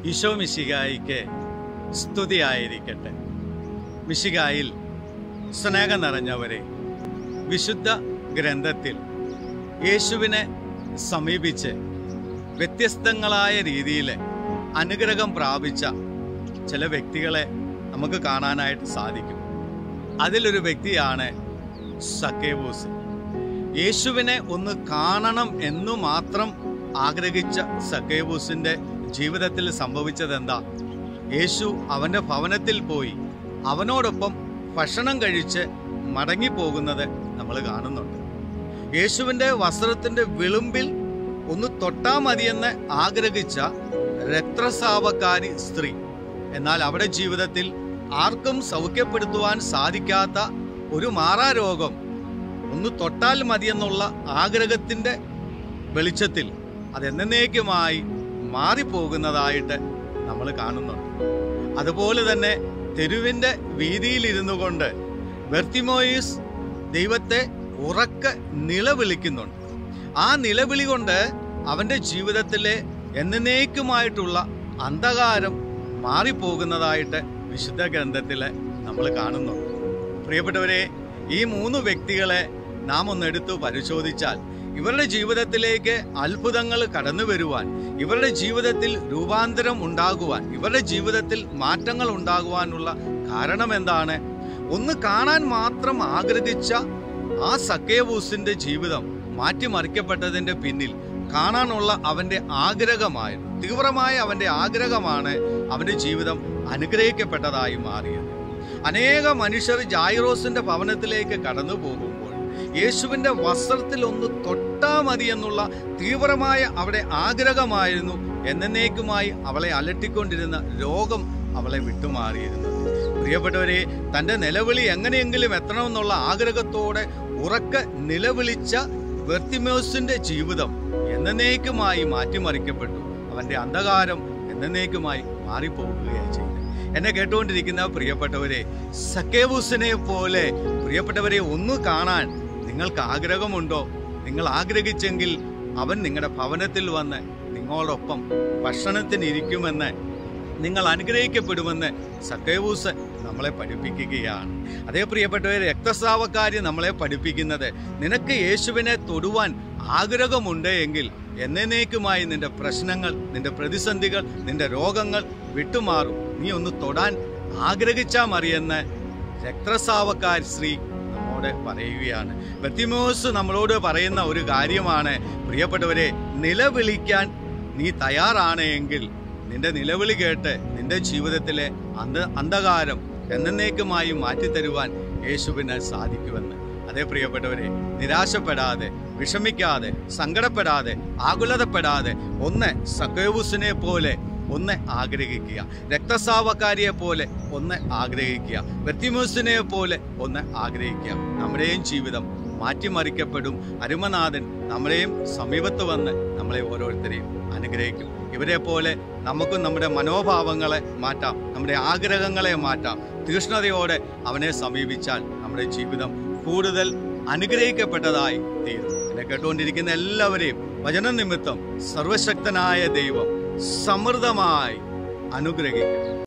ഈശോ മിശികായിക്ക് സ്തുതിയായിരിക്കട്ടെ മിശികായിൽ സ്നേഹം നിറഞ്ഞവരെ വിശുദ്ധ ഗ്രന്ഥത്തിൽ യേശുവിനെ സമീപിച്ച് വ്യത്യസ്തങ്ങളായ രീതിയിൽ അനുഗ്രഹം പ്രാപിച്ച ചില വ്യക്തികളെ നമുക്ക് കാണാനായിട്ട് സാധിക്കും അതിലൊരു വ്യക്തിയാണ് സക്കേവൂസ് യേശുവിനെ ഒന്ന് കാണണം എന്നു മാത്രം ആഗ്രഹിച്ച സക്കേവൂസിന്റെ ജീവിതത്തിൽ സംഭവിച്ചത് എന്താ യേശു അവന്റെ ഭവനത്തിൽ പോയി അവനോടൊപ്പം ഭക്ഷണം കഴിച്ച് മടങ്ങിപ്പോകുന്നത് നമ്മൾ കാണുന്നുണ്ട് യേശുവിന്റെ വസ്ത്രത്തിന്റെ വിളുമ്പിൽ ഒന്ന് തൊട്ടാ മതിയെന്ന് ആഗ്രഹിച്ച രക്തസ്രാവക്കാരി സ്ത്രീ എന്നാൽ അവിടെ ജീവിതത്തിൽ ആർക്കും സൗഖ്യപ്പെടുത്തുവാൻ സാധിക്കാത്ത ഒരു മാറാരോഗം ഒന്ന് തൊട്ടാൽ മതിയെന്നുള്ള ആഗ്രഹത്തിന്റെ വെളിച്ചത്തിൽ അതെന്നേക്കുമായി മാറിപ്പോകുന്നതായിട്ട് നമ്മൾ കാണുന്നുണ്ട് അതുപോലെ തന്നെ തെരുവിന്റെ വീതിയിലിരുന്നു കൊണ്ട് ബെർത്തിമോയിസ് ദൈവത്തെ ഉറക്കെ നിലവിളിക്കുന്നുണ്ട് ആ നിലവിളി കൊണ്ട് അവന്റെ ജീവിതത്തിലെ എന്നേക്കുമായിട്ടുള്ള അന്ധകാരം മാറിപ്പോകുന്നതായിട്ട് വിശുദ്ധ ഗ്രന്ഥത്തില് നമ്മൾ കാണുന്നുണ്ട് പ്രിയപ്പെട്ടവരെ ഈ മൂന്ന് വ്യക്തികളെ നാം ഒന്ന് എടുത്തു പരിശോധിച്ചാൽ ഇവരുടെ ജീവിതത്തിലേക്ക് അത്ഭുതങ്ങൾ കടന്നു വരുവാൻ ഇവരുടെ ജീവിതത്തിൽ രൂപാന്തരം ഉണ്ടാകുവാൻ ഇവരുടെ ജീവിതത്തിൽ മാറ്റങ്ങൾ ഉണ്ടാകുവാനുള്ള കാരണം എന്താണ് ഒന്ന് കാണാൻ മാത്രം ആഗ്രഹിച്ച ആ സക്കേവൂസിന്റെ ജീവിതം മാറ്റിമറിക്കപ്പെട്ടതിന്റെ പിന്നിൽ കാണാനുള്ള അവന്റെ ആഗ്രഹമായിരുന്നു തീവ്രമായ അവന്റെ ആഗ്രഹമാണ് അവന്റെ ജീവിതം അനുഗ്രഹിക്കപ്പെട്ടതായി മാറിയത് അനേക മനുഷ്യർ ജായിറോസിന്റെ ഭവനത്തിലേക്ക് കടന്നു പോകുമ്പോൾ യേശുവിന്റെ വസ്ത്രത്തിൽ ഒന്ന് തൊട്ടാ മതി എന്നുള്ള തീവ്രമായ അവിടെ ആഗ്രഹമായിരുന്നു എന്നേക്കുമായി അവളെ അലട്ടിക്കൊണ്ടിരുന്ന രോഗം അവളെ വിട്ടുമാറിയിരുന്നത് പ്രിയപ്പെട്ടവരെ തന്റെ നിലവിളി എങ്ങനെയെങ്കിലും എത്തണമെന്നുള്ള ആഗ്രഹത്തോടെ ഉറക്കെ നിലവിളിച്ച വെർത്തിമോസിന്റെ ജീവിതം എന്നേക്കുമായി മാറ്റിമറിക്കപ്പെട്ടു അവന്റെ അന്ധകാരം എന്നേക്കുമായി മാറിപ്പോവുകയാണ് ചെയ്തത് എന്നെ കേട്ടുകൊണ്ടിരിക്കുന്ന പ്രിയപ്പെട്ടവരെ സക്കേവൂസിനെ പോലെ പ്രിയപ്പെട്ടവരെ ഒന്ന് കാണാൻ നിങ്ങൾക്ക് ആഗ്രഹമുണ്ടോ നിങ്ങൾ ആഗ്രഹിച്ചെങ്കിൽ അവൻ നിങ്ങളുടെ ഭവനത്തിൽ വന്ന് നിങ്ങളോടൊപ്പം ഭക്ഷണത്തിന് ഇരിക്കുമെന്ന് നിങ്ങൾ അനുഗ്രഹിക്കപ്പെടുമെന്ന് സക്കേവൂസ് നമ്മളെ പഠിപ്പിക്കുകയാണ് അതേ പ്രിയപ്പെട്ടവരെ രക്തസ്രാവക്കാരി നമ്മളെ പഠിപ്പിക്കുന്നത് നിനക്ക് യേശുവിനെ തൊടുവാൻ ആഗ്രഹമുണ്ട് എങ്കിൽ എന്നേക്കുമായി നിന്റെ പ്രശ്നങ്ങൾ നിന്റെ പ്രതിസന്ധികൾ നിന്റെ രോഗങ്ങൾ വിട്ടുമാറും നീ ഒന്ന് തൊടാൻ ആഗ്രഹിച്ചാ മറിയെന്ന് രക്തസ്രാവക്കാരി സ്ത്രീ നമ്മോട് പറയുകയാണ് ബത്തിമോസ് നമ്മളോട് പറയുന്ന ഒരു കാര്യമാണ് പ്രിയപ്പെട്ടവരെ നിലവിളിക്കാൻ നീ തയ്യാറാണ് എങ്കിൽ നിന്റെ നിലവിളി കേട്ട് നിന്റെ ജീവിതത്തിലെ അന്ധ അന്ധകാരം എന്നേക്കുമായി മാറ്റിത്തരുവാൻ യേശുവിന് സാധിക്കുമെന്ന് അതേ പ്രിയപ്പെട്ടവരെ നിരാശപ്പെടാതെ വിഷമിക്കാതെ സങ്കടപ്പെടാതെ ആകുലതപ്പെടാതെ ഒന്ന് സക്കേവൂസിനെ പോലെ ഒന്ന് ആഗ്രഹിക്കുക രക്തസാവക്കാരിയെ പോലെ ഒന്ന് ആഗ്രഹിക്കുക വ്യക്തിമൂസിനെ പോലെ ഒന്ന് ആഗ്രഹിക്കുക നമ്മുടെയും ജീവിതം മാറ്റിമറിക്കപ്പെടും അരുമനാഥൻ നമ്മളെയും സമീപത്ത് വന്ന് നമ്മളെ ഓരോരുത്തരെയും അനുഗ്രഹിക്കും ഇവരെ പോലെ നമുക്കും നമ്മുടെ മനോഭാവങ്ങളെ മാറ്റാം നമ്മുടെ ആഗ്രഹങ്ങളെ മാറ്റാം തീഷ്ണതയോടെ അവനെ സമീപിച്ചാൽ നമ്മുടെ ജീവിതം കൂടുതൽ അനുഗ്രഹിക്കപ്പെട്ടതായി തീരും എന്നെ കേട്ടുകൊണ്ടിരിക്കുന്ന എല്ലാവരെയും വചന നിമിത്തം സർവശക്തനായ ദൈവം സമൃദ്ധമായി അനുഗ്രഹിക്കും